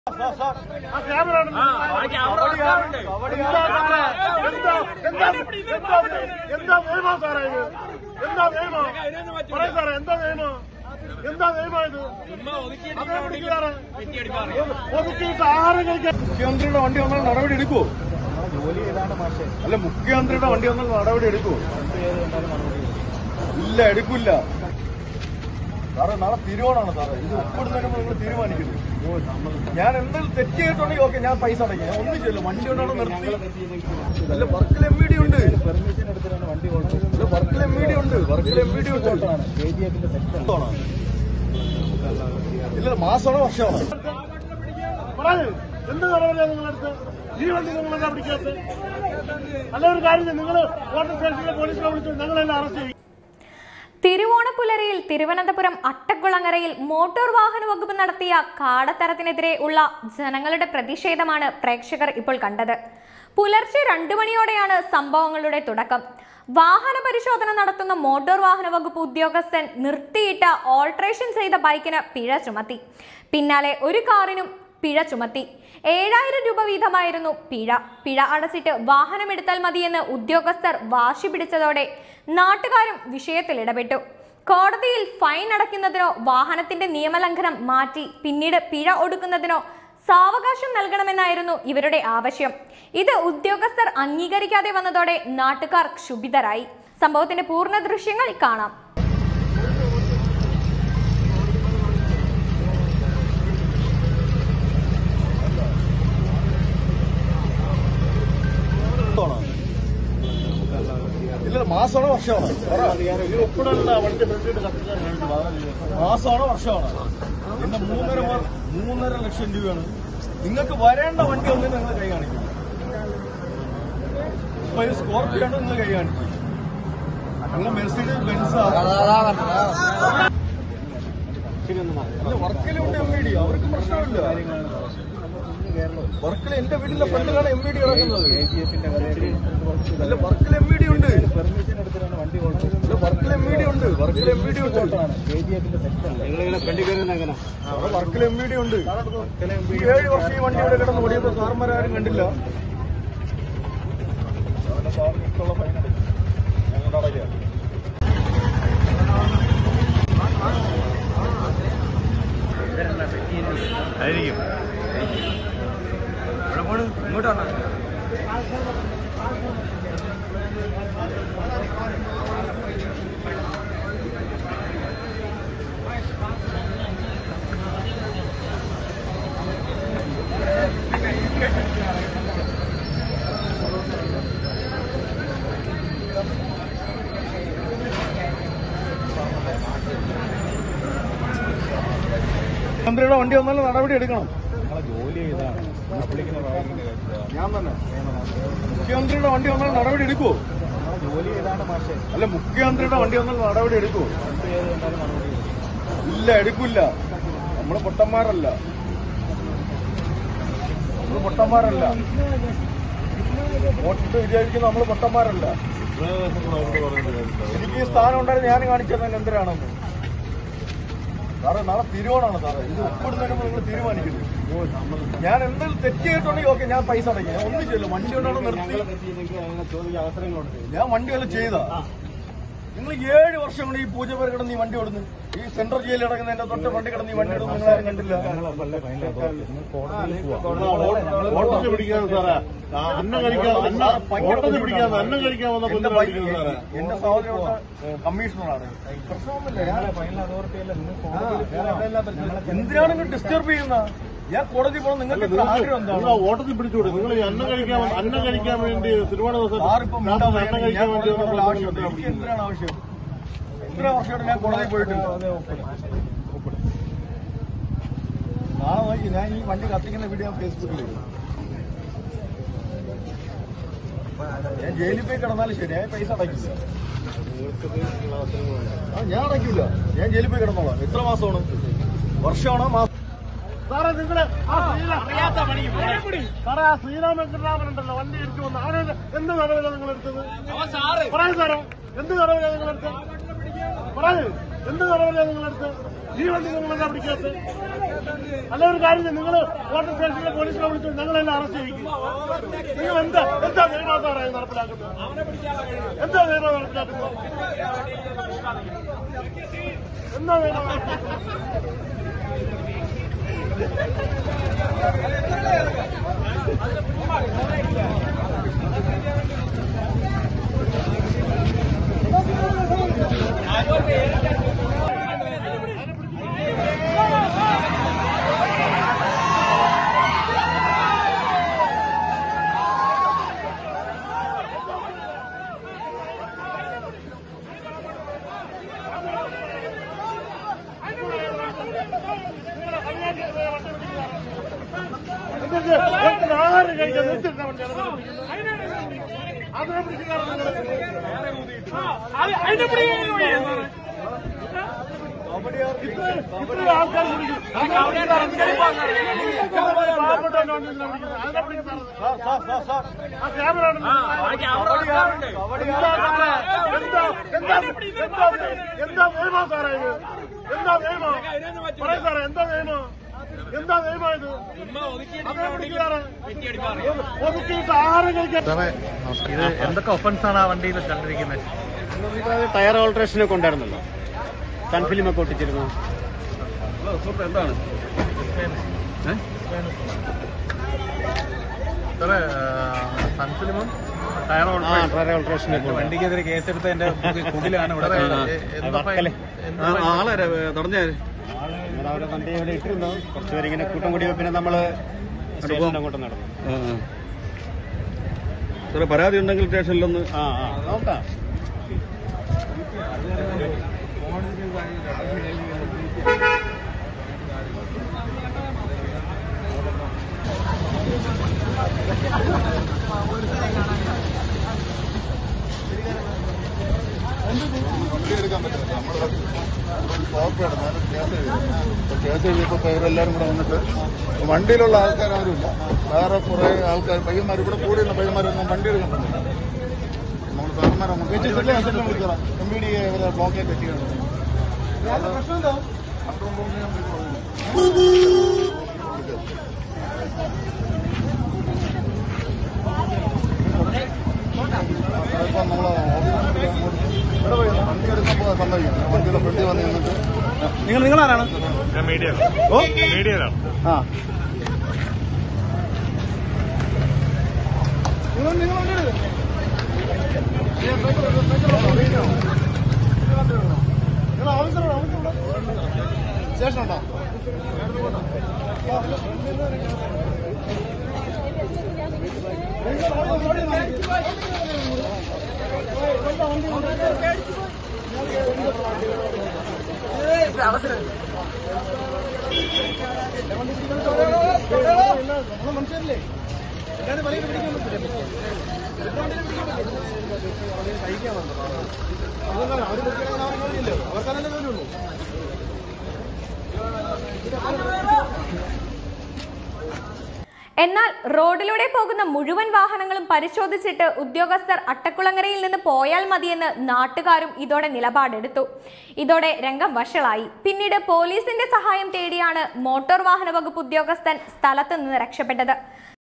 ആ ക്യാമറ ആണ് എന്താ എന്താ എന്താ എന്താ നിയമം സാറേ ഇത് എന്താ നിയമം പറയൂ സാറേ എന്താ നിയമം എന്താ നിയമം ഇത് അതേ പിടിക്കാറ് ഒതുക്കിയിട്ട് ആഹാരം കഴിക്കാൻ മുഖ്യമന്ത്രിയുടെ വണ്ടി വന്നാൽ നടപടി എടുക്കുവോ അല്ല മുഖ്യമന്ത്രിയുടെ വണ്ടി വന്നാൽ നടപടി എടുക്കുവോ ഇല്ല എടുക്കില്ല സാറേ നാളെ തിരുവോണാണ് സാറേ ഇത് ഒപ്പിടുന്നതിന് മുമ്പ് നിങ്ങൾ തീരുമാനിക്കുന്നു ഞാൻ എന്തെങ്കിലും തെറ്റ് ചെയ്തിട്ടുണ്ടെങ്കിൽ ഓക്കെ ഞാൻ പൈസ അടയ്ക്കും ഞാൻ ഒന്നും ചെയ്യില്ല വണ്ടി കൊണ്ടാണ് നിർത്തി അല്ല വർക്കിൽ എം വി ഡി ഉണ്ട് അല്ല വർക്കിൽ എം വി ഡി ഉണ്ട് വർക്കിൽ എം വി ഡി ഉണ്ട് ആണോ? ഇല്ല മാസമാണോ വർഷമാണോ എന്ത് നടപടിയാണ് നിങ്ങളെടുത്ത് ഈ വണ്ടി നിങ്ങൾ എന്താ പിടിക്കാത്തത് അല്ല ഒരു കാര്യം നിങ്ങൾ വാട്ടർ സ്റ്റേഷനിലെ പോലീസിനെ വിളിച്ചു ഞങ്ങളെല്ലാം അറസ്റ്റ് ചെയ്യും തിരുവോണപ്പുലരിയിൽ തിരുവനന്തപുരം അട്ടക്കുളങ്ങരയിൽ മോട്ടോർ വാഹന വകുപ്പ് നടത്തിയ കാടത്തരത്തിനെതിരെ ഉള്ള ജനങ്ങളുടെ പ്രതിഷേധമാണ് പ്രേക്ഷകർ ഇപ്പോൾ കണ്ടത് പുലർച്ചെ രണ്ടു മണിയോടെയാണ് സംഭവങ്ങളുടെ തുടക്കം വാഹന പരിശോധന നടത്തുന്ന മോട്ടോർ വാഹന വകുപ്പ് ഉദ്യോഗസ്ഥൻ നിർത്തിയിട്ട ഓൾട്രേഷൻ ചെയ്ത ബൈക്കിന് പിഴ ചുമത്തി പിന്നാലെ ഒരു കാറിനും പിഴ ചുമത്തി ഏഴായിരം രൂപ വീതമായിരുന്നു പിഴ പിഴ അടച്ചിട്ട് വാഹനമെടുത്താൽ മതിയെന്ന് ഉദ്യോഗസ്ഥർ വാശി പിടിച്ചതോടെ നാട്ടുകാരും വിഷയത്തിൽ ഇടപെട്ടു കോടതിയിൽ ഫൈൻ അടയ്ക്കുന്നതിനോ വാഹനത്തിന്റെ നിയമലംഘനം മാറ്റി പിന്നീട് പിഴ ഒടുക്കുന്നതിനോ സാവകാശം നൽകണമെന്നായിരുന്നു ഇവരുടെ ആവശ്യം ഇത് ഉദ്യോഗസ്ഥർ അംഗീകരിക്കാതെ വന്നതോടെ നാട്ടുകാർ ക്ഷുഭിതരായി സംഭവത്തിന്റെ പൂർണ്ണ ദൃശ്യങ്ങൾ കാണാം ആണോ? ഇല്ല മാസമാണോ വർഷമാണോ ഒപ്പിടണ്ട വണ്ടി നിർത്തിയിട്ട് കത്തിക്കാൻ മാസമാണോ വർഷമാണോ പിന്നെ മൂന്നര വർ- മൂന്നര ലക്ഷം രൂപയാണ് നിങ്ങൾക്ക് വരേണ്ട വണ്ടി ഒന്നും നിങ്ങൾ കൈ കാണിക്കും ഇപ്പൊ ഈ സ്കോർപ്പിയോ ആണ് നിങ്ങൾ കൈ കാണിക്കും നിങ്ങൾ മെർസിഡീസ് ബെൻസ് വർക്കിലുണ്ട് എം വി ഡി അവർക്ക് പ്രശ്നമില്ല വർക്കിൽ എന്റെ വീടിന്റെ ഫ്രണ്ടിലാണ് എം വി ഡി കിടക്കുന്നത് അല്ല വർക്കിൽ എം വി ഡി ഉണ്ട് അല്ല വർക്കിൽ എം വി ഡി ഉണ്ട് വർക്കിൽ എം വി ഡി ഉണ്ട് അവിടെ വർക്കിൽ എം വി ഡി ഉണ്ട് ഈ ഏഴ് വർഷം ഈ വണ്ടി ഇവിടെ കിടന്ന് ഓടിയപ്പോ സാർമാരും കണ്ടില്ല സാറിനുള്ള ഫൈൻ ഞങ്ങളുടെ അടയ്ക്കാം ആയിരിക്കും ഇങ്ങോട്ടാണ് മന്ത്രിയുടെ വണ്ടി വന്നാലും നടപടി എടുക്കണം ജോലി ചെയ്താണ് ഞാൻ തന്നെ മുഖ്യമന്ത്രിയുടെ വണ്ടി വന്നാൽ നടപടി എടുക്കുവോ ജോലി ചെയ്താണ് മാഷെ അല്ല മുഖ്യമന്ത്രിയുടെ വണ്ടി വന്നാൽ നടപടി എടുക്കുവോ ഇല്ല എടുക്കില്ല നമ്മള് പൊട്ടന്മാരല്ല നമ്മള് പൊട്ടന്മാരല്ല വോട്ടിട്ട് വിചാരിക്കുന്ന നമ്മള് പൊട്ടന്മാരല്ല എനിക്ക് ഈ സ്ഥാനം ഉണ്ടായിരുന്നു ഞാൻ കാണിച്ചത് എന്തിനാണെന്ന് സാറേ നാളെ തിരുവോണാണ് സാറേ ഇത് ഒപ്പിടുന്നതിന് മുമ്പ് നിങ്ങൾ തീരുമാനിക്കുന്നു ഞാൻ എന്തെങ്കിലും തെറ്റ് ചെയ്തിട്ടുണ്ടെങ്കിൽ ഓക്കെ ഞാൻ പൈസ അടയ്ക്കും ഞാൻ ഒന്നും ചെയ്യില്ല വണ്ടി കൊണ്ടാണ് നിർത്തി ചോദിക്കാൻ അവസരങ്ങളുണ്ട് ഞാൻ വണ്ടികൾ ചെയ്താ നിങ്ങൾ ഏഴ് വർഷം കൊണ്ട് ഈ പൂജ പേര് കിടന്ന് ഈ വണ്ടി ഓടുന്നു ഈ സെൻട്രൽ ജയിലിൽ കിടക്കുന്നതിന്റെ തൊട്ട് വണ്ടി കിടന്ന് ഈ വണ്ടി ഇടുന്നു നിങ്ങൾ ആരും കണ്ടില്ല ഓട്ടത്തിൽ പിടിക്കാതെ സാറേ ആ, അന്നം കഴിക്കാൻ അന്നം ഓട്ടത്തിൽ പിടിക്കാതെ അന്നം കഴിക്കാൻ വന്ന എന്റെ പൊന്നിനെ ബൈക്ക് പിടിക്കുന്നത് സാറേ എന്റെ സഹോദരൻ കമ്മീഷണറാണ് പ്രശ്നമൊന്നുമില്ല ഞാൻ എന്തിനാണ് നിങ്ങൾ ഡിസ്റ്റർബ് ചെയ്യുന്ന ഞാൻ കോടതി പോകണം നിങ്ങൾക്ക് ഇത്ര ആഗ്രഹം നിങ്ങൾ എന്താണ് ഓട്ടത്തിൽ പിടിച്ചുകൂടെ നിങ്ങൾ ഈ അന്നം കഴിക്കാൻ വന്ന- അന്നം കഴിക്കാൻ വേണ്ടി തിരുവോണ ദിവസം സാറിപ്പം രാത്രി അന്നം കഴിക്കാൻ വേണ്ടി ഞാൻ വന്നപ്പോൾ ആവശ്യമുണ്ട് എനിക്ക് എന്തിനാണ് ആവശ്യം ഇത്ര വർഷമായിട്ട് ഞാൻ കോടതി പോയിട്ടില്ല നാളെ നോക്കി ഞാൻ ഈ വണ്ടി കത്തിക്കുന്ന വീഡിയോ ഞാൻ ഫേസ്ബുക്കിൽ ഇടും. ഞാൻ ജയിലിൽ പോയി കിടന്നാലും ശരി ഞാൻ പൈസ അടയ്ക്കില്ല ആ ഞാൻ അടയ്ക്കില്ല ഞാൻ ജയിലിൽ പോയി കിടന്നോളാം എത്ര മാസമാണ് വർഷമാണോ മാസം സാറേ നിങ്ങള് ആ ശ്രീരാം സാറേ ആ ശ്രീരാം വെങ്കട്ടരാമൻ ഉണ്ടല്ലോ വണ്ടി ഇടിച്ചു വന്ന് അവനെ എന്ത് നടപടിയാണ് നിങ്ങൾ എടുത്തത് പറയൂ സാറേ എന്ത് നടപടിയാണ് നിങ്ങൾ എടുത്തത് പറയൂ എന്ത് നടപടിയാണ് നിങ്ങൾ എടുത്തത് ഈ വണ്ടി നിങ്ങൾ എന്താ പിടിക്കാത്ത അല്ല ഒരു കാര്യം ചെയ്യ്, നിങ്ങൾ വാട്ടർ സ്റ്റേഷനിലെ പോലീസിനെ വിളിച്ചു ഞങ്ങളെല്ലാം അറസ്റ്റ് ചെയ്യിക്കും നിങ്ങൾ എന്താ എന്താ നിയമം സാറേ നടപ്പിലാക്കുന്നത് എന്താ നിയമം നടപ്പിലാക്കുന്നത് എന്താ നിയമം നടപ്പിലാക്കുന്നത് എന്നിട്ട് എന്നിട്ട് ആഹാരം കഴിക്കാൻ നിർത്തിയിട്ടാ വണ്ടിയാണ് അതിനെ പിടിക്കാറുണ്ട് ഇത്രയും ആൾക്കാർ പിടിക്കും പാവപ്പെട്ട അതിനെ പിടിക്കാറുണ്ട് ആ ക്യാമറ എന്താ എന്താ എന്താ എന്താ നിയമം സാറേ ഇത് എന്താ നിയമം പറയും സാറേ എന്താ നിയമം എന്താ നിയമം ഇത് അതിനെ പിടിക്കാറ് ഒതുക്കിയിട്ട് ആഹാരം കഴിക്കാൻ ഇത് എന്തൊക്കെ ഒഫൻസ് ആണ് ആ വണ്ടിയിൽ കണ്ടിരിക്കുന്നത് ടയർ ഓൾട്രേഷനൊക്കെ ഉണ്ടായിരുന്നല്ലോ സൺഫിലിം ഒക്കെ ഒട്ടിച്ചിരുന്നു എന്താണ് സാറേ സൺഫിലിമും ടയർ ആ ടയർ ഓൾട്രേഷനൊക്കെ ഉണ്ട്. വണ്ടിക്കെതിരെ കേസെടുത്തതിന്റെ കുടിലാണ് ഇവിടെ വർക്കല. ആളാരാ തടഞ്ഞേ അങ്ങനെ അവരെ വണ്ടി ഇവിടെ ഇട്ടിരുന്നു കുറച്ചുപേര് ഇങ്ങനെ കൂട്ടം കൂടി പിന്നെ നമ്മള് സ്റ്റേഷനിൽ അങ്ങോട്ട് നടന്നു സാറേ പരാതി ഉണ്ടെങ്കിൽ സ്റ്റേഷനിലൊന്ന് ആ ആ നോക്കാം കേസ് എഴുതിയപ്പോ ഇവരെല്ലാരും കൂടെ വന്നിട്ട് വണ്ടിയിലുള്ള ആൾക്കാരാരുമില്ല വേറെ കുറെ ആൾക്കാർ പയ്യന്മാർ ഇവിടെ കൂടിയുള്ള പയ്യന്മാരൊന്നും വണ്ടി എടുക്കാൻ പറ്റില്ല നമ്മൾ സാറന്മാരെ എം ബി ഡി ഇവരെ ബ്ലോക്കേറ്റ് പറ്റിയാണ് ഇപ്പം നമ്മള് ഇവിടെ പോയി വണ്ടി എടുക്കാൻ സമ്മതിക്കുന്നു വണ്ടിയുടെ ഫ്രണ്ടിൽ വന്ന് നിന്നിട്ട് നിങ്ങൾ നിങ്ങളാരാണ് ഓ ആ നിങ്ങൾ നിങ്ങൾ വണ്ടി എടുക്ക്. നിങ്ങൾ ഓഫീസറാണോ? ഓഫീസറുണ്ടോ? സ്റ്റേഷനുണ്ടോ? നമ്മള് മനുഷ്യരല്ലേ എല്ലാവരും വലയിൽ പിടിക്കാൻ പറ്റില്ല അതല്ല അവര് പിടിക്കാൻ അവരില്ലല്ലോ അവർക്കതല്ലേ ജോലിയുള്ളൂ എന്നാൽ റോഡിലൂടെ പോകുന്ന മുഴുവൻ വാഹനങ്ങളും പരിശോധിച്ചിട്ട് ഉദ്യോഗസ്ഥർ അട്ടക്കുളങ്ങരയിൽ നിന്ന് പോയാൽ മതിയെന്ന് നാട്ടുകാരും ഇതോടെ നിലപാടെടുത്തു ഇതോടെ രംഗം വഷളായി പിന്നീട് പോലീസിന്റെ സഹായം തേടിയാണ് മോട്ടോർ വാഹന വകുപ്പ് ഉദ്യോഗസ്ഥൻ സ്ഥലത്ത് നിന്ന് രക്ഷപ്പെട്ടത്